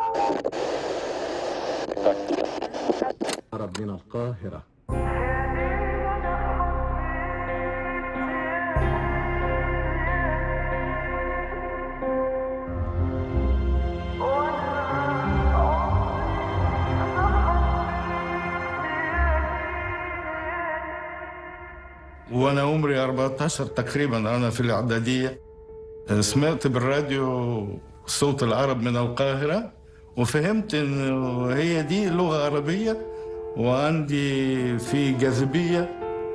عرب من القاهرة وانا عمري 14 تقريبا انا في الاعداديه سمعت بالراديو صوت العرب من القاهره وفهمت انه هي دي لغه عربيه وعندي في جاذبيه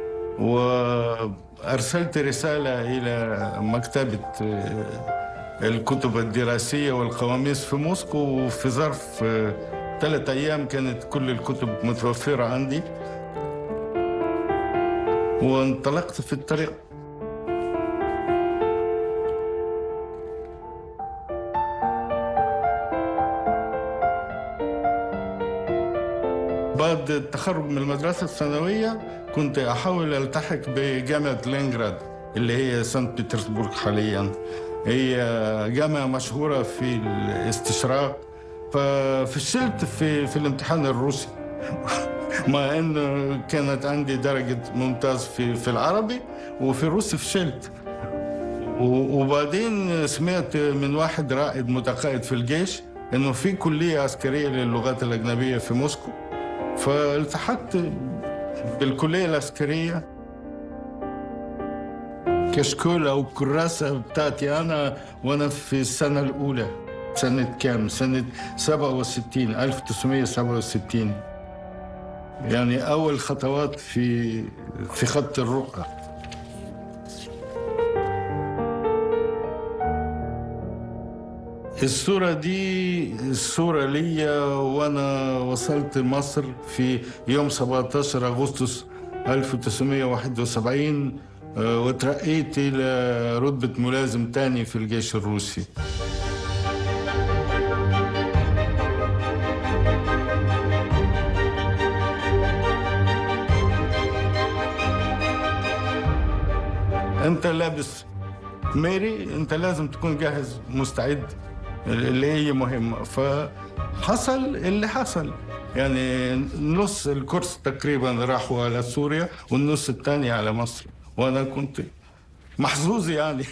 وارسلت رساله الى مكتبه الكتب الدراسيه والقواميس في موسكو وفي ظرف ثلاث ايام كانت كل الكتب متوفره عندي وانطلقت في الطريق بعد التخرج من المدرسة الثانوية كنت أحاول ألتحق بجامعة لينغراد اللي هي سانت بطرسبورغ حاليا هي جامعة مشهورة في الاستشراق ففشلت في في الامتحان الروسي مع انه كانت عندي درجة ممتاز في في العربي وفي الروسي فشلت وبعدين سمعت من واحد رائد متقاعد في الجيش انه في كلية عسكرية للغات الأجنبية في موسكو فالتحقت بالكلية العسكرية كشكول أو كراسة بتاعتي أنا وأنا في السنة الأولى سنة كام؟ سنة 67 1967 يعني أول خطوات في في خط الرقعة الصورة دي الصورة ليا وأنا وصلت مصر في يوم 17 أغسطس 1971 وترقيت إلى رتبة ملازم تاني في الجيش الروسي انت لابس ميري انت لازم تكون جاهز مستعد اللي هي مهمة فحصل اللي حصل يعني نص الكورس تقريبا راحوا على سوريا والنص الثاني على مصر وانا كنت محظوظ يعني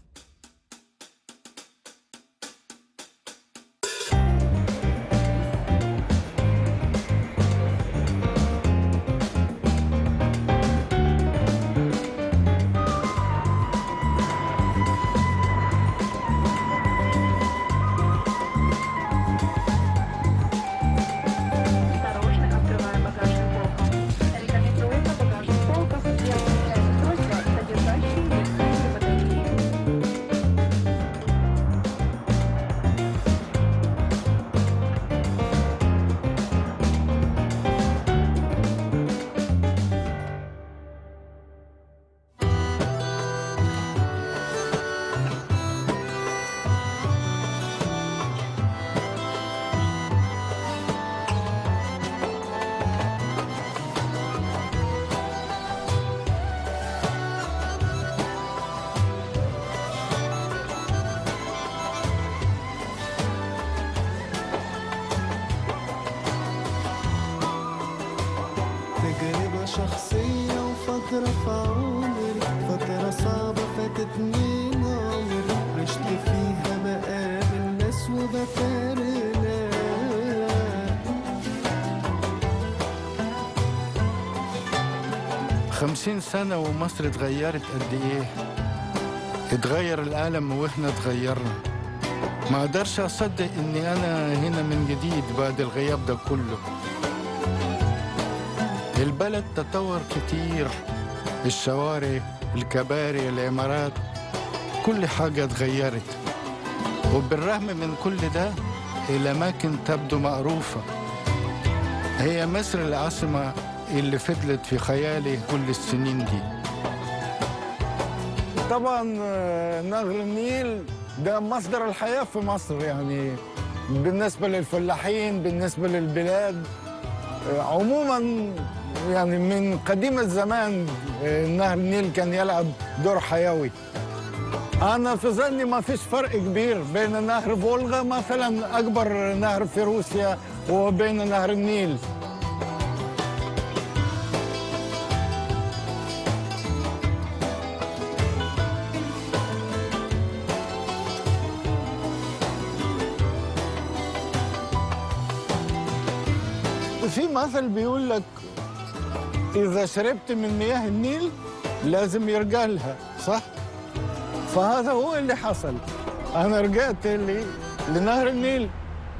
تجربة شخصية وفترة في عمري فترة صعبة فاتتني عمري عشت فيها بقابل ناس وبفارق ناس خمسين سنة ومصر اتغيرت قد ايه اتغير العالم واحنا اتغيرنا ما اقدرش اصدق اني انا هنا من جديد بعد الغياب ده كله البلد تطور كتير الشوارع الكباري العمارات كل حاجة اتغيرت وبالرغم من كل ده الأماكن تبدو مأروفة هي مصر العاصمة اللي فضلت في خيالي كل السنين دي طبعا آه، نهر النيل ده مصدر الحياة في مصر يعني بالنسبة للفلاحين بالنسبة للبلاد آه، عموما يعني من قديم الزمان آه، نهر النيل كان يلعب دور حيوي أنا في ظني ما فيش فرق كبير بين نهر فولغا مثلا أكبر نهر في روسيا وبين نهر النيل في مثل بيقول لك إذا شربت من مياه النيل لازم يرجع لها صح؟ فهذا هو اللي حصل أنا رجعت لي لنهر النيل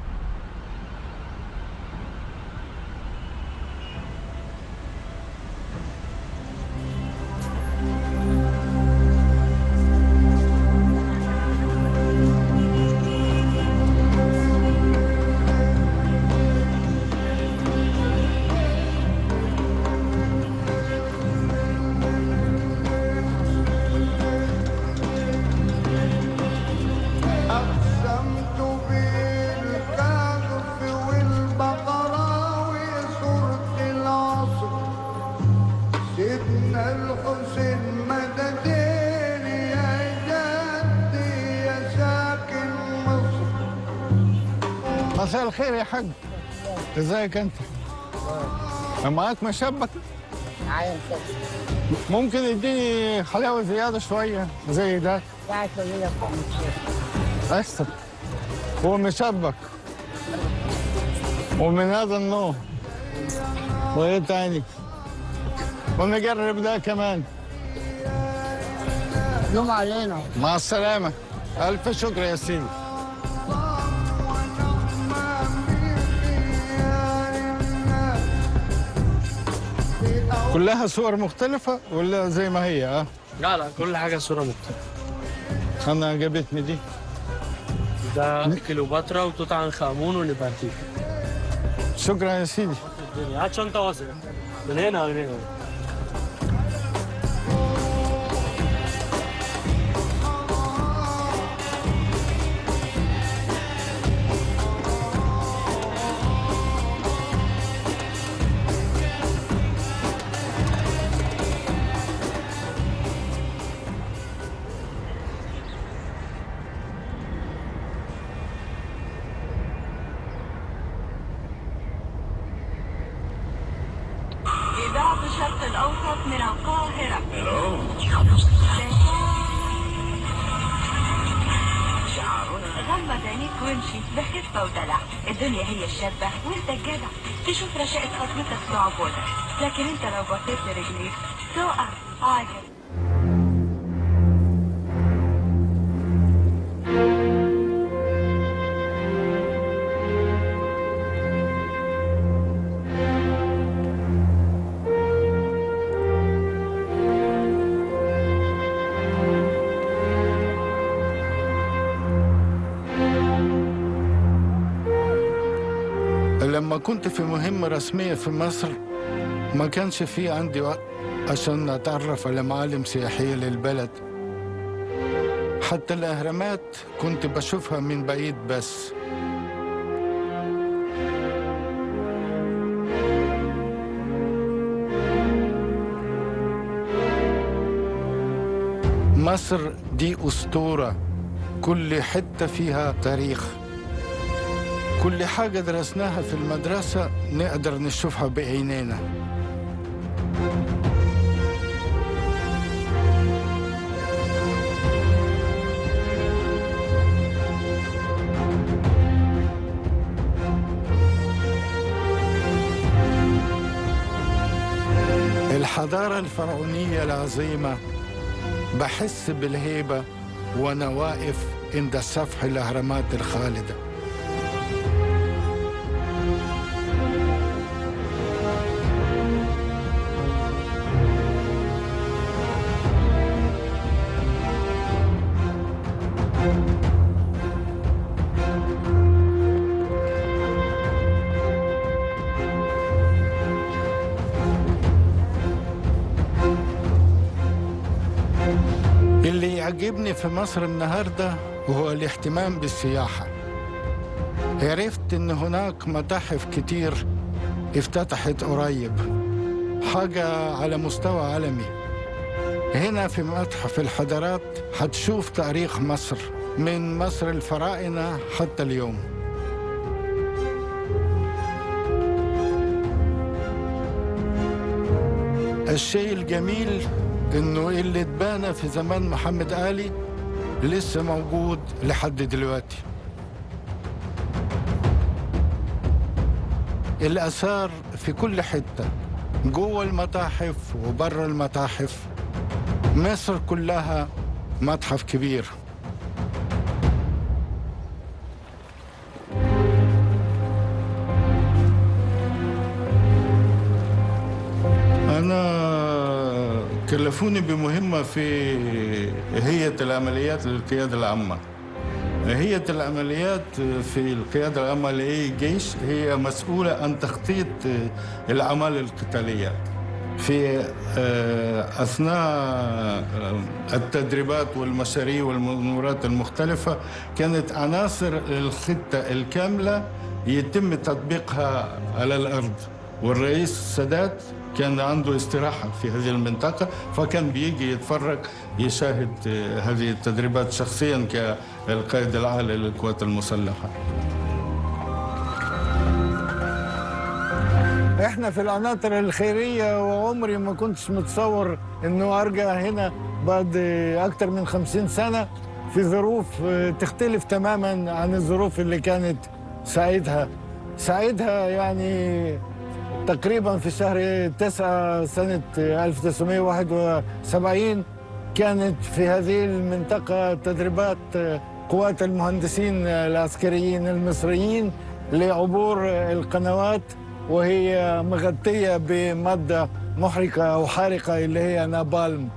أقسمت بالكهف والبقرة وسورة العصر سيدنا الحسين مددين يا جدي يا ساكن مصر مساء الخير يا حاج ازيك انت معاك مشبك عايز ممكن يديني حلاوه زياده شويه زي ده قاعد لك احسن هو مشبك ومن هذا النوع وايه تاني ونجرب ده كمان يوم علينا مع السلامه الف شكر يا سيدي كلها صور مختلفة ولا زي ما هي اه؟ لا لا كل حاجة صورة مختلفة أنا عجبتني دي ده كليوباترا وتوت عنخ آمون ونفرتيتي شكرا يا سيدي الدنيا هات شنطة واسعة من هنا ومن هنا إذاعة الشرق الأوسط من القاهرة غمض عينيك وامشي بخفة ودلع الدنيا هي الشابة وانت الجدع تشوف رشاقة خطوتك صعبودة لكن انت لو بصيت لرجليك تقع عاجل لما كنت في مهمة رسمية في مصر ما كانش في عندي وقت عشان أتعرف على معالم سياحية للبلد حتى الأهرامات كنت بشوفها من بعيد بس مصر دي أسطورة كل حتة فيها تاريخ كل حاجة درسناها في المدرسة نقدر نشوفها بعينينا الحضارة الفرعونية العظيمة بحس بالهيبة وأنا واقف عند سفح الأهرامات الخالدة اللي يعجبني في مصر النهارده هو الاهتمام بالسياحة عرفت ان هناك متاحف كتير افتتحت قريب حاجة على مستوى عالمي هنا في متحف الحضارات هتشوف تاريخ مصر من مصر الفراعنة حتى اليوم الشيء الجميل انه اللي اتبنى في زمان محمد علي لسه موجود لحد دلوقتي الآثار في كل حتة جوه المتاحف وبره المتاحف مصر كلها متحف كبير أنا كلفوني بمهمة في هيئة العمليات للقيادة العامة هيئة العمليات في القيادة العامة لأي جيش هي مسؤولة عن تخطيط الأعمال القتالية في آه، أثناء آه، التدريبات والمشاريع والمنورات المختلفة كانت عناصر الخطة الكاملة يتم تطبيقها على الأرض والرئيس السادات كان عنده استراحة في هذه المنطقة فكان بيجي يتفرج يشاهد آه، هذه التدريبات شخصيا كالقائد العالي للقوات المسلحة احنا في العناصر الخيريه وعمري ما كنتش متصور انه ارجع هنا بعد اكتر من خمسين سنه في ظروف اه، تختلف تماما عن الظروف اللي كانت ساعتها ساعتها يعني تقريبا في شهر تسعة سنة 1971 كانت في هذه المنطقة تدريبات اه، قوات المهندسين العسكريين المصريين لعبور القنوات وهي مغطية بمادة محرقة أو حارقة اللي هي نابالم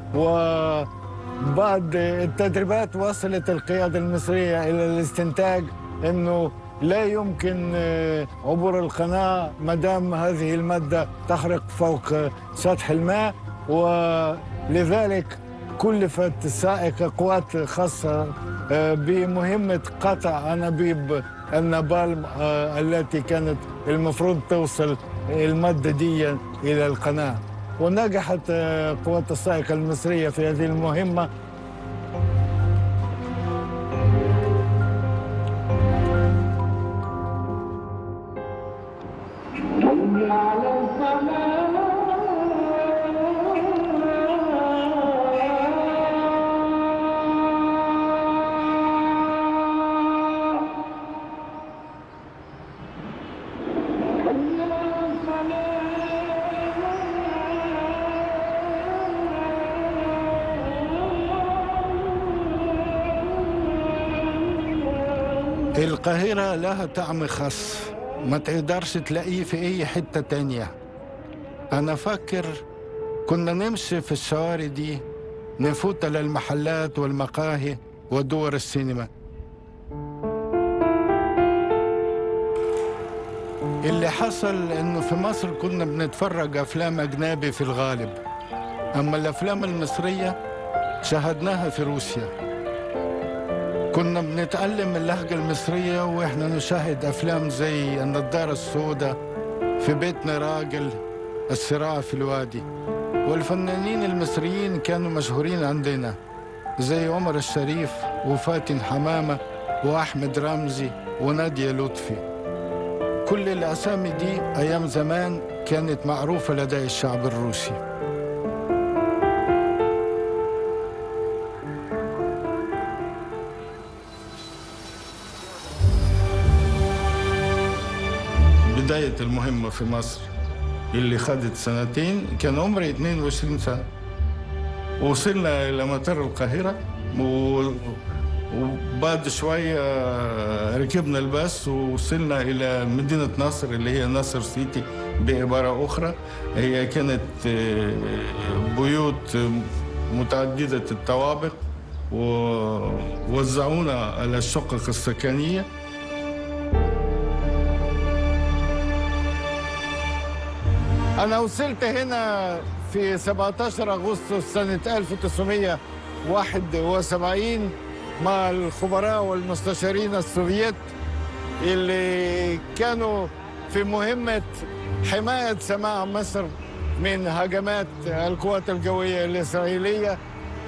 وبعد التدريبات وصلت القيادة المصرية إلى الاستنتاج أنه لا يمكن آه، عبور القناة ما دام هذه المادة تحرق فوق سطح الماء ولذلك كلفت السائقة قوات خاصة آه، بمهمة قطع أنابيب النابالم آه، التي كانت المفروض توصل المادة دي إلى القناة ونجحت آه، قوات السائقة المصرية في هذه المهمة القاهرة لها طعم خاص ما تقدرش تلاقيه في أي حتة تانية أنا فاكر كنا نمشي في الشوارع دي نفوت على المحلات والمقاهي ودور السينما اللي حصل انه في مصر كنا بنتفرج افلام اجنبي في الغالب اما الافلام المصريه شاهدناها في روسيا كنا بنتعلم اللهجة المصرية وإحنا نشاهد أفلام زي النضارة السوداء في بيتنا راجل الصراع في الوادي والفنانين المصريين كانوا مشهورين عندنا زي عمر الشريف وفاتن حمامة وأحمد رمزي ونادية لطفي كل الأسامي دي أيام زمان كانت معروفة لدى الشعب الروسي بداية المهمة في مصر اللي خدت سنتين كان عمري 22 سنة وصلنا إلى مطار القاهرة و... وبعد شوية ركبنا الباص ووصلنا إلى مدينة نصر اللي هي نصر سيتي بعبارة أخرى هي كانت آه، بيوت متعددة الطوابق ووزعونا على الشقق السكنيه أنا وصلت هنا في 17 أغسطس سنة 1971 مع الخبراء والمستشارين السوفيت اللي كانوا في مهمة حماية سماع مصر من هجمات القوات الجوية الإسرائيلية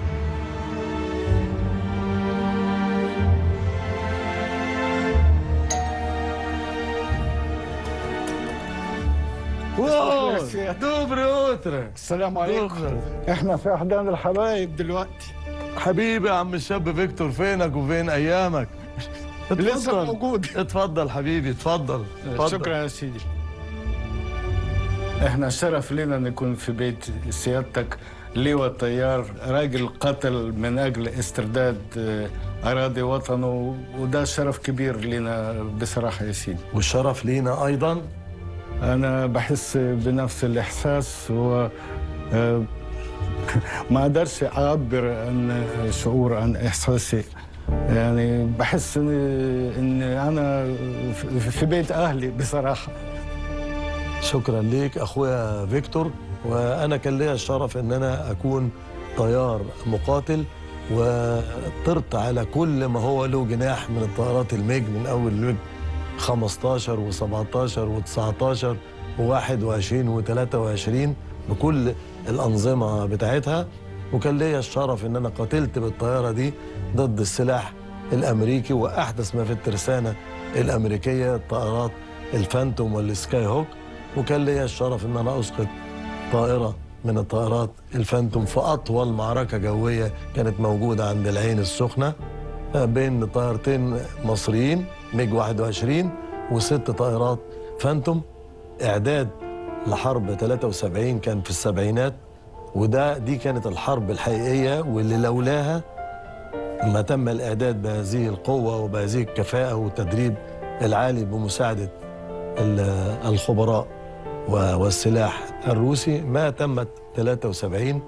واو دوبري اوترا السلام عليكم احنا في احضان الحبايب دلوقتي حبيبي يا عم الشاب فيكتور فينك وفين ايامك لسه اتفضل. موجود اتفضل حبيبي اتفضل اتفضل. شكرا يا سيدي احنا شرف لنا نكون في بيت سيادتك لواء طيار راجل قتل من اجل استرداد آه، اراضي وطنه وده شرف كبير لنا بصراحه يا سيدي والشرف لينا ايضا انا بحس بنفس الاحساس و آه، ما اقدرش اعبر عن شعور عن احساسي يعني بحس ان ان انا في- في بيت اهلي بصراحه شكرا ليك اخويا فيكتور وانا كان ليا الشرف ان انا اكون طيار مقاتل وطرت على كل ما هو له جناح من الطائرات الميج من اول ميج 15 و17 و19 و21 و23 بكل الانظمه بتاعتها وكان ليا الشرف ان انا قاتلت بالطياره دي ضد السلاح الامريكي واحدث ما في الترسانه الامريكيه الطائرات الفانتوم والسكاي هوك وكان ليا الشرف ان انا اسقط طائره من الطائرات الفانتوم في اطول معركه جويه كانت موجوده عند العين السخنه بين طائرتين مصريين ميج 21 وست طائرات فانتوم اعداد لحرب 73 كان في السبعينات وده دي كانت الحرب الحقيقيه واللي لولاها ما تم الاعداد بهذه القوه وبهذه الكفاءه والتدريب العالي بمساعده ال- الخبراء و- والسلاح الروسي ما تمت 73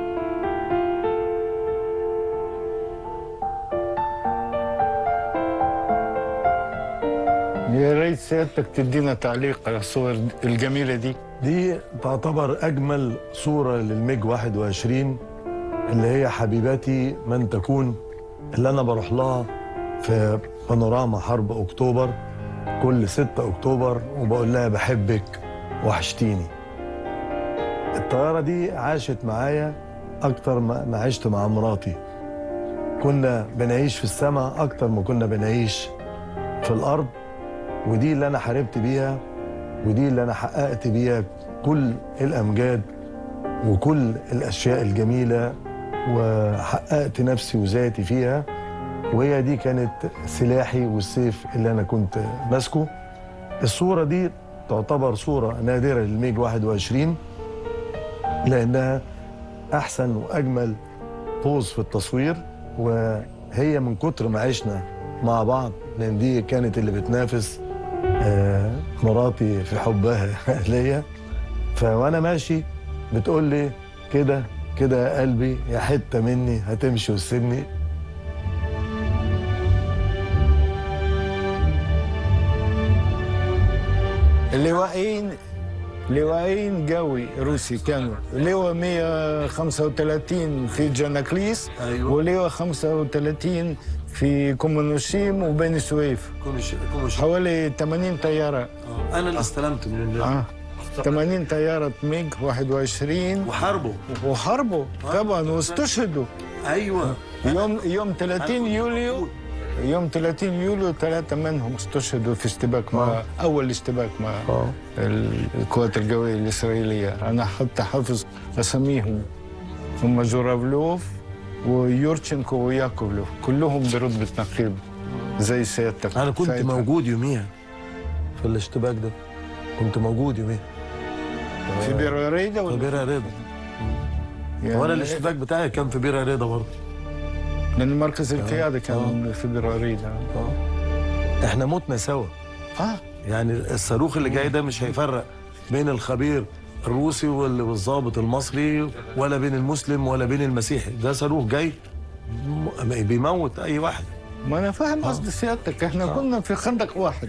يا ريت سيادتك تدينا تعليق على الصور الجميله دي دي تعتبر أجمل صورة للميج 21 اللي هي حبيبتي من تكون اللي أنا بروح لها في بانوراما حرب أكتوبر كل 6 أكتوبر وبقول لها بحبك وحشتيني الطيارة دي عاشت معايا أكتر ما ما عشت مع مراتي كنا بنعيش في السماء أكتر ما كنا بنعيش في الأرض ودي اللي أنا حاربت بيها ودي اللي انا حققت بيها كل الامجاد وكل الاشياء الجميله وحققت نفسي وذاتي فيها وهي دي كانت سلاحي والسيف اللي انا كنت ماسكه الصوره دي تعتبر صوره نادره للميج 21 لانها احسن واجمل بوز في التصوير وهي من كتر ما عشنا مع بعض لان دي كانت اللي بتنافس آه، مراتي في حبها ليا فوانا ماشي بتقول لي كده كده يا قلبي يا حته مني هتمشي وتسيبني لواءين لواءين جوي روسي كانوا لواء 135 في جناكليس أيوة. ولواء 35 في كومونوشيم وبني سويف كومش كومش حوالي 80 طياره انا اللي استلمت من اه 80 طياره ميج 21 وحاربه وحاربوا طبعا واستشهدوا ايوه يوم يوم 30 يوليو يوم 30 يوليو ثلاثة منهم استشهدوا في اشتباك مع أول اشتباك مع اه القوات الجوية الإسرائيلية أنا حتى حافظ أساميهم هم جورافلوف ويورتشنكو وياكوفلوف كلهم برتبة نقيب زي سيادتك انا كنت ساعتها. موجود يوميها في الاشتباك ده كنت موجود يوميها في بير ريدا في ولا بيرة رضا يعني وانا الاشتباك بتاعي كان في بيرة رضا برضه لأن مركز القيادة كان في بير ريدا احنا متنا سوا آه يعني الصاروخ اللي جاي ده مش هيفرق بين الخبير الروسي وال- والضابط المصري ولا بين المسلم ولا بين المسيحي ده صاروخ جاي م- بيموت اي واحد ما انا فاهم قصد سيادتك احنا كنا في خندق واحد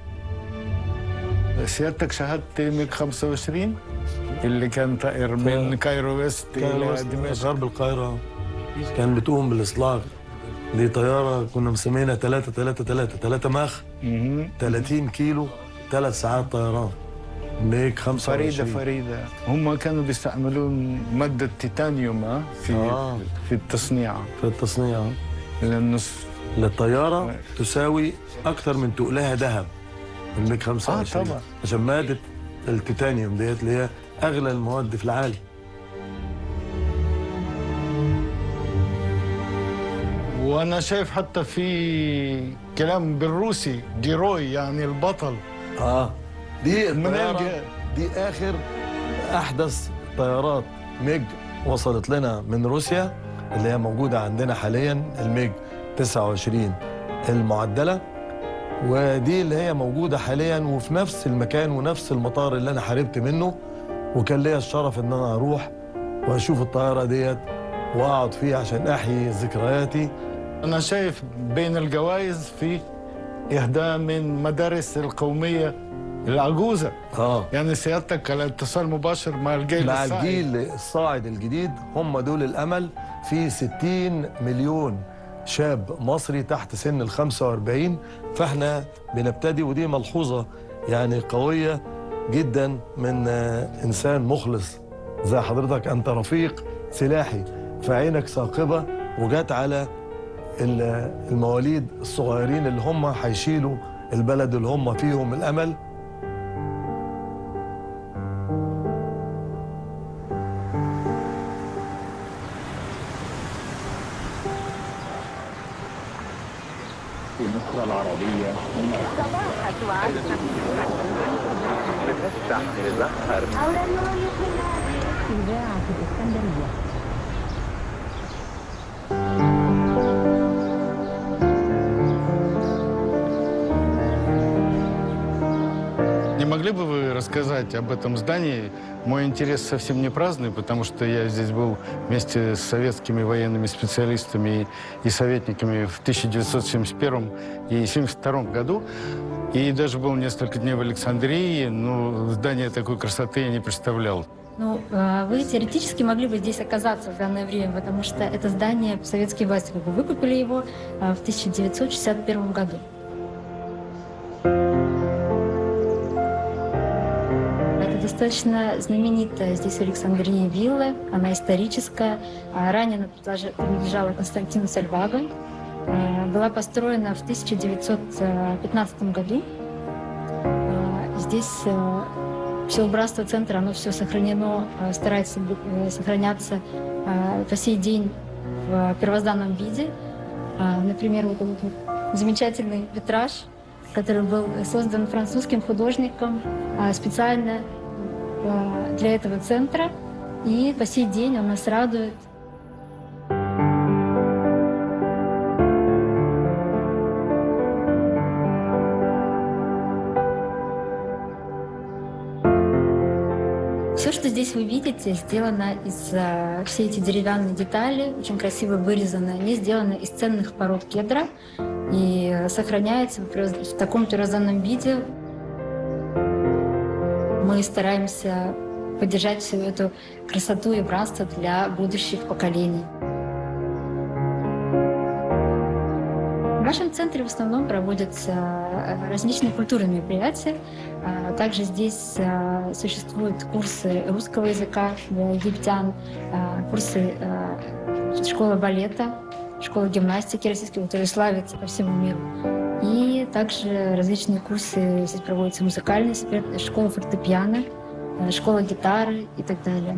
سيادتك شهدت ميج 25 اللي كان طائر من كايرو ويست كان الى وسط دمشق غرب القاهره كان بتقوم بالاصلاح دي طياره كنا مسمينها 3 3 3 3 ماخ مهم. 30 كيلو ثلاث ساعات طيران ميج 25 فريده فريده هم كانوا بيستعملون ماده تيتانيوم ها، في آه. في التصنيع في التصنيع لانه للطيارة تساوي أكثر من تقلها ذهب الميج 25 آه، طبعاً. عشان مادة التيتانيوم ديت اللي هي أغلى المواد في العالم وانا شايف حتى في كلام بالروسي جيروي يعني البطل اه دي منين الطيارة جاء؟ دي آخر أحدث طيارات ميج وصلت لنا من روسيا اللي هي موجودة عندنا حاليا الميج 29 المعدلة ودي اللي هي موجودة حاليا وفي نفس المكان ونفس المطار اللي أنا حاربت منه وكان ليا الشرف إن أنا أروح وأشوف الطيارة ديت وأقعد فيها عشان أحيي ذكرياتي انا شايف بين الجوائز في اهداء من مدارس القوميه العجوزه آه يعني سيادتك على اتصال مباشر مع الجيل مع الصاعد. الجيل الصاعد الجديد هم دول الامل في 60 مليون شاب مصري تحت سن ال 45 فاحنا بنبتدي ودي ملحوظه يعني قويه جدا من آه، انسان مخلص زي حضرتك انت رفيق سلاحي فعينك ثاقبه وجات على ال- المواليد الصغيرين اللي هم هيشيلوا البلد اللي هم فيهم الامل إذاعة الإسكندرية Не могли бы вы рассказать об этом здании? Мой интерес совсем не праздный, потому что я здесь был вместе с советскими военными специалистами и, и советниками в 1971 и 1972 году. И даже был несколько дней в Александрии, но здание такой красоты я не представлял. Ну, э, вы теоретически могли бы здесь оказаться в данное время, потому что это здание советские власти как бы выкупили его э, в 1961 году. Это достаточно знаменитая здесь в Александрии вилла, она историческая. А Ранее она предложи- принадлежала Константину Сальваго. Э, Была построена в 1915 году. Э, Здесь э, все убранство центра, оно все сохранено, э, старается бу- э, сохраняться э, по сей день в первозданном виде. А, Например, вот этот вот замечательный витраж, который был создан французским художником а, специально э, для этого центра. И по сей день он нас радует Все, что здесь вы видите, сделано из э, все эти деревянные детали, очень красиво вырезаны. Они сделаны из ценных пород кедра и э, сохраняется в первоз- в таком первозданном виде. Мы стараемся поддержать всю эту красоту и братство для будущих поколений. В нашем центре в основном проводятся э, различные культурные мероприятия. А Также здесь э, существуют курсы русского языка для египтян, э, курсы э, школы балета, школы гимнастики российской, которые славятся по всему миру. И также различные курсы, здесь проводятся музыкальные, спе- школа фортепиано, э, школа гитары и так далее.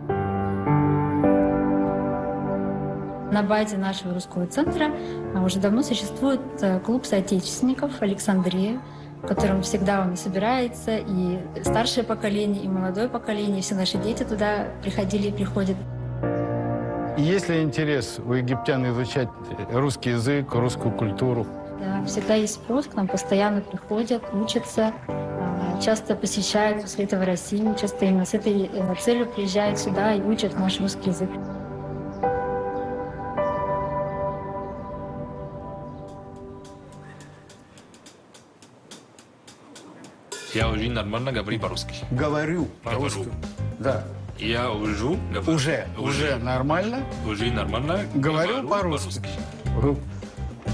На базе нашего русского центра а, уже давно существует э, клуб соотечественников Александрия, в котором всегда он собирается, и старшее поколение, и молодое поколение, и все наши дети туда приходили и приходят. Есть ли интерес у египтян изучать русский язык, русскую культуру? Да, всегда есть спрос, к нам постоянно приходят, учатся, а, часто посещают после этого Россию, часто именно с этой э, целью приезжают сюда и учат наш русский язык. Я уже нормально говорю по-русски. Говорю Говорю. Да. Я уже говорю. Уже, уже нормально. Уже нормально Говорю по-русски.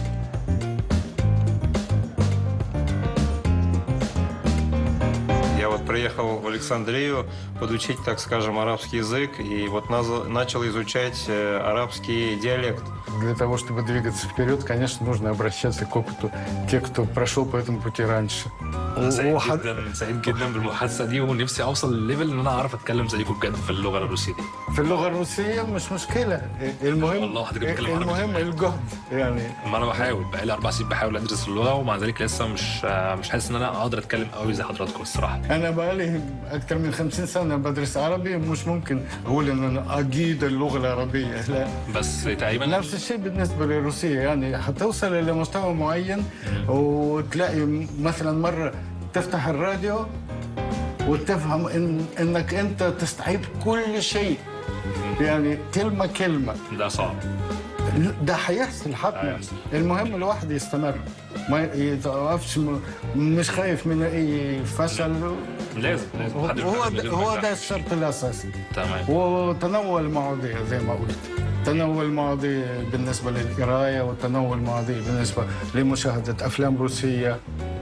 Я вот приехал в Александрию подучить, так скажем, арабский язык. И вот наз- начал изучать э, арабский диалект. Для того, чтобы двигаться вперед, конечно, нужно обращаться к опыту тех, кто прошел по этому пути раньше. انا سعيد جدا سعيد جدا بالمحادثه دي ونفسي اوصل لليفل ان انا اعرف اتكلم زيكم بجد في اللغه الروسيه دي في اللغة الروسية مش مشكلة المهم والله حضرتك بتتكلم عربي المهم الجهد يعني ما انا بحاول بقالي اربع سنين بحاول ادرس اللغه ومع ذلك لسه مش مش حاسس ان انا اقدر اتكلم قوي زي حضراتكم الصراحه أنا بقالي أكثر من 50 سنة بدرس عربي مش ممكن أقول إن أنا أجيد اللغة العربية لا بس تقريبا نفس الشيء بالنسبة للروسية يعني هتوصل إلى مستوى معين وتلاقي مثلا مرة تفتح الراديو وتفهم إن إنك أنت تستوعب كل شيء يعني كلمة كلمة ده صعب ده هيحصل حتما المهم الواحد يستمر ما يتوقفش م- مش خايف من اي فشل لازم لازم حد هو يفهم ده لازم هو ينجح. ده الشرط الاساسي تمام وتنوع المواضيع زي ما قلت تنوع المواضيع بالنسبة للقراية وتنوع المواضيع بالنسبة لمشاهدة أفلام روسية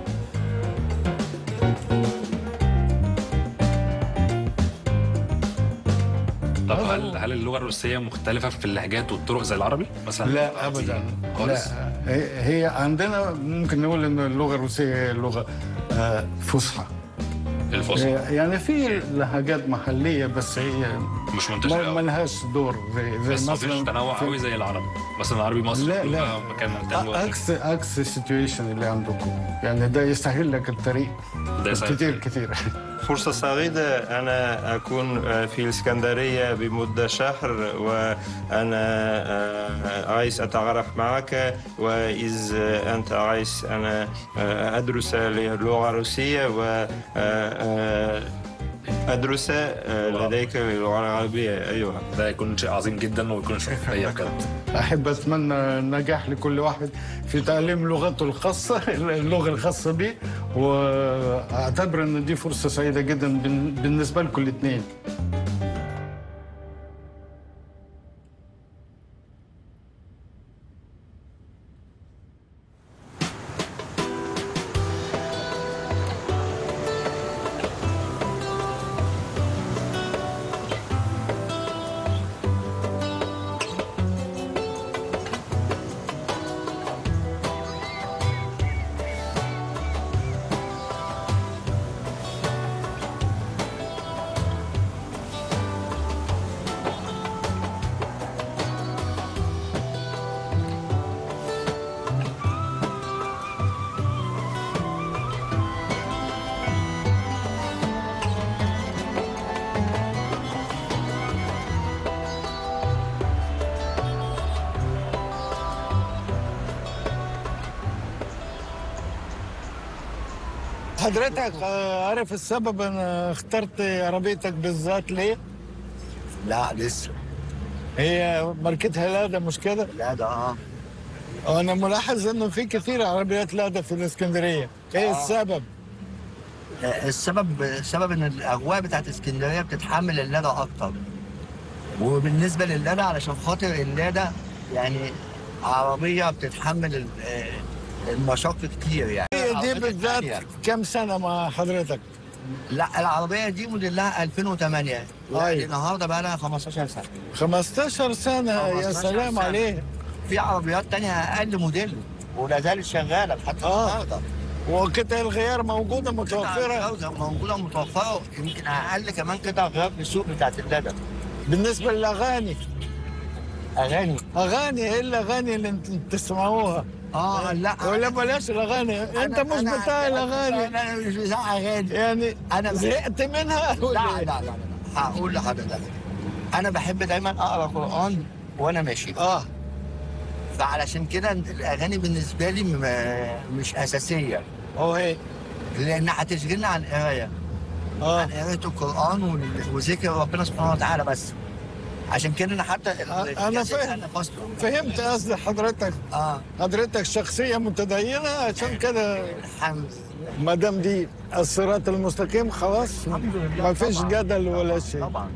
طب هل هل اللغه الروسيه مختلفه في اللهجات والطرق زي العربي مثلا لا ابدا خالص لا هي هي عندنا ممكن نقول ان اللغه الروسيه هي لغه آه، فصحى الفصحى يعني في لهجات محليه بس هي مش منتشره ما قوي لهاش دور زي زي بس مفيش مثلا تنوع في- قوي زي العربي مثلا العربي مصر لا لا كلها مكان تاني لغة عكس عكس السيتويشن اللي عندكم يعني ده يسهل لك الطريق ده يسهل كتير كتير فرصة سعيدة أنا أكون في الإسكندرية بمدة شهر وأنا آه، عايز أتعرف معك وإذا أنت عايز أنا آه، أدرس اللغة الروسية و آه، أدرس آه، لديك اللغة العربية أيوة ده يكون شيء عظيم جدا ويكون شرف ليا بجد احب اتمنى النجاح لكل واحد في تعليم لغته الخاصه اللغه الخاصه به واعتبر ان دي فرصه سعيده جدا بن- بالنسبه لكم الاثنين حضرتك آه، عارف السبب انا اخترت عربيتك بالذات ليه؟ لا لسه هي ماركتها لادا مش كده؟ لادا اه انا ملاحظ انه في كثير عربيات لادا في الاسكندريه ايه آه. السبب؟ آه، السبب السبب ان الاجواء بتاعت اسكندريه بتتحمل اللادا اكتر وبالنسبه للادا علشان خاطر اللادا يعني عربيه بتتحمل ال- آه، المشاق كتير يعني هي دي العربيات بالذات التانية. كم سنه مع حضرتك؟ لا العربيه دي موديلها 2008 يعني النهارده بقى لها 15 سنه 15 سنه يا 15 سلام سنة. عليه في عربيات تانية اقل موديل ولا زالت شغاله لحد النهارده وقطع الغيار موجوده متوفره قطع موجوده متوفره يمكن اقل كمان قطع غيار في السوق بتاعت اللادا بالنسبه للاغاني اغاني اغاني ايه الاغاني اللي انت بتسمعوها؟ اه لا ولا بلاش الاغاني انت مش أنا- بتاع الاغاني انا مش بتاع اغاني يعني انا زهقت منها لا لا لا لا لا هقول لحضرتك انا بحب دايما اقرا قران وانا ماشي اه فعلشان كده الاغاني بالنسبه لي م- مش اساسيه هو ايه؟ لان هتشغلني عن القرايه اه عن قرايه القران وال- وذكر ربنا سبحانه وتعالى بس عشان كده انا حتى انا فاهم فهمت قصد حضرتك اه حضرتك شخصيه متدينه عشان كده الحمد ما دام دي الصراط المستقيم خلاص ما فيش جدل ولا شيء طبعا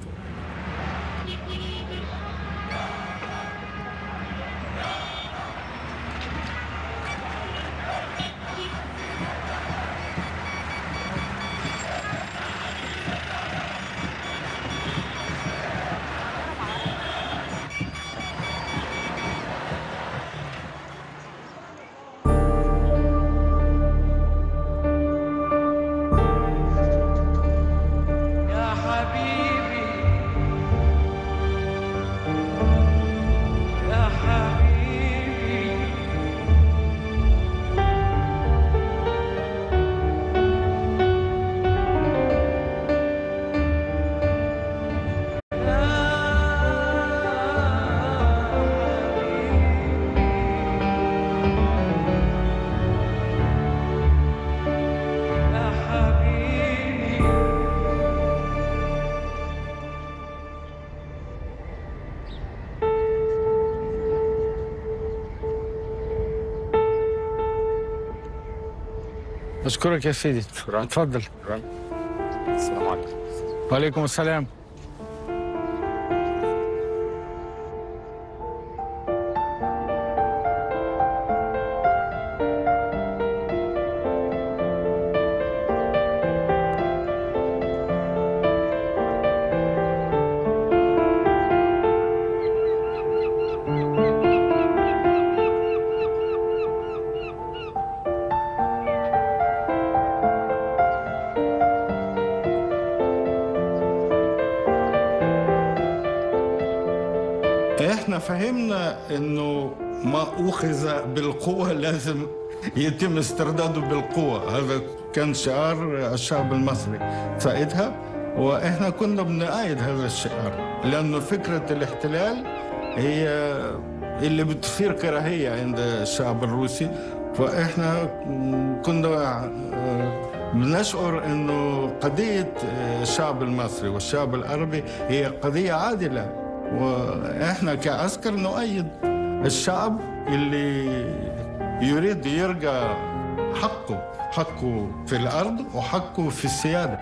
اشكرك يا سيدي اتفضل السلام عليكم وعليكم السلام احنا فهمنا انه ما اخذ بالقوه لازم يتم استرداده بالقوه هذا كان شعار الشعب المصري ساعتها واحنا كنا بنأيد هذا الشعار لانه فكره الاحتلال هي اللي بتثير كراهيه عند الشعب الروسي فاحنا كنا بنشعر انه قضيه الشعب المصري والشعب العربي هي قضيه عادله واحنا كعسكر نؤيد الشعب اللي يريد يرجع حقه حقه في الارض وحقه في السياده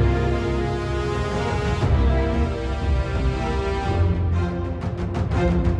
thank you